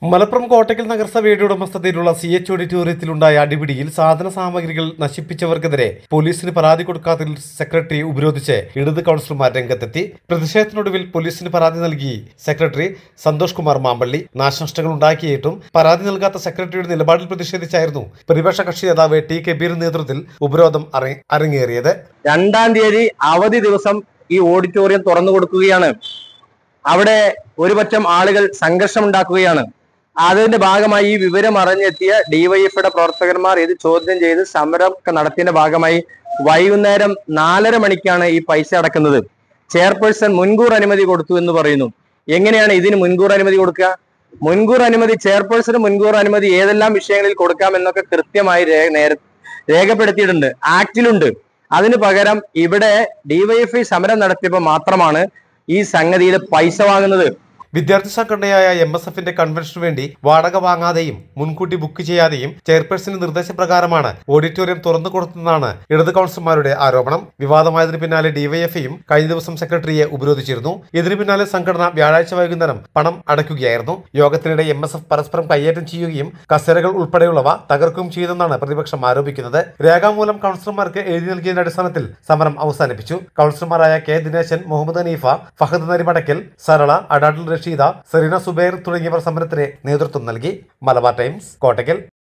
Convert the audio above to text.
മലപ്പുറം കോട്ടക്കൽ നഗരസഭയുടെ ഉടമസ്ഥതയിലുള്ള C H ഓഡിറ്റോറിയത്തിലുണ്ടായ അടിപിടിയിൽ സാധന സാമഗ്രികൾ നശിപ്പിച്ചവർക്കെതിരെ പോലീസിന് പരാതി കൊടുക്കാത്തതിൽ സെക്രട്ടറി ഉപരോധിച്ച് ഇടത് കൗൺസിലർമാർ രംഗത്തെത്തി പ്രതിഷേധത്തിനൊടുവിൽ പോലീസിന് പരാതി നൽകി സെക്രട്ടറി സന്തോഷ് കുമാർ മാമ്പള്ളി നാശനഷ്ടങ്ങൾ ഉണ്ടാക്കിയിട്ടും പരാതി നൽകാത്ത സെക്രട്ടറിയുടെ നിലപാടിൽ പ്രതിഷേധിച്ചായിരുന്നു പ്രതിപക്ഷ കക്ഷി നേതാവ് ടി കബീർ നേതൃത്വത്തിൽ ഉപരോധം അര- അരങ്ങേറിയത് രണ്ടാം തീയതി അവധി ദിവസം ഈ ഓഡിറ്റോറിയം തുറന്നു കൊടുക്കുകയാണ് അവിടെ ഒരുപറ്റം ആളുകൾ സംഘർഷം ഉണ്ടാക്കുകയാണ് അതിന്റെ ഭാഗമായി ഈ വിവരം അറിഞ്ഞെത്തിയ ഡിവൈഎഫ്ഐയുടെ പ്രവർത്തകന്മാർ ഇത് ചോദ്യം ചെയ്ത് സമരം ഒക്കെ നടത്തിയതിന്റെ ഭാഗമായി വൈകുന്നേരം നാലര മണിക്കാണ് ഈ പൈസ അടക്കുന്നത് ചെയർപേഴ്സൺ മുൻകൂർ അനുമതി കൊടുത്തു എന്ന് പറയുന്നു എങ്ങനെയാണ് ഇതിന് മുൻകൂർ അനുമതി കൊടുക്കുക മുൻകൂർ അനുമതി ചെയർപേഴ്സണ് മുൻകൂർ അനുമതി ഏതെല്ലാം വിഷയങ്ങളിൽ കൊടുക്കാം എന്നൊക്കെ കൃത്യമായി രേ- നേര- രേഖപ്പെടുത്തിയിട്ടുണ്ട് ആക്ടിലുണ്ട് അതിന് പകരം ഇവിടെ ഡിവൈഎഫ്ഐ സമരം നടത്തിയപ്പോൾ മാത്രമാണ് ഈ സംഗതിയിൽ പൈസ വാങ്ങുന്നത് വിദ്യാർത്ഥി സംഘടനയായ എം എസ് എഫിന്റെ കൺവെൻഷനു വേണ്ടി വാടക വാങ്ങാതെയും മുൻകൂട്ടി ബുക്ക് ചെയ്യാതെയും ചെയർപേഴ്സന്റെ നിർദ്ദേശപ്രകാരമാണ് ഓഡിറ്റോറിയം തുറന്നു കൊടുത്തതെന്നാണ് ഇടത് കൗൺസിലർമാരുടെ ആരോപണം വിവാദമായതിനു പിന്നാലെ ഡിവൈഎഫ്ഐയും കഴിഞ്ഞ ദിവസം സെക്രട്ടറിയെ ഉപരോധിച്ചിരുന്നു ഇതിനു പിന്നാലെ സംഘടന വ്യാഴാഴ്ച വൈകുന്നേരം പണം അടയ്ക്കുകയായിരുന്നു യോഗത്തിനിടെ എം എസ് എഫ് പരസ്പരം കയ്യേറ്റം ചെയ്യുകയും കസേരകൾ ഉൾപ്പെടെയുള്ളവ തകർക്കുകയും ചെയ്തെന്നാണ് പ്രതിപക്ഷം ആരോപിക്കുന്നത് രേഖാമൂലം കൗൺസിലർമാർക്ക് എഴുതി നൽകിയതിന്റെ അടിസ്ഥാനത്തിൽ സമരം അവസാനിപ്പിച്ചു കൗൺസിലർമാരായ കെ ദിനേശൻ മുഹമ്മദ് ഹനീഫ ഫഹദ് നരിമടക്കൽ സരള അഡാഡിൽ റഷീദ സെറീന സുബൈർ തുടങ്ങിയവർ സമരത്തിന് നേതൃത്വം നൽകി മലബാർ ടൈംസ് കോട്ടയ്ക്കൽ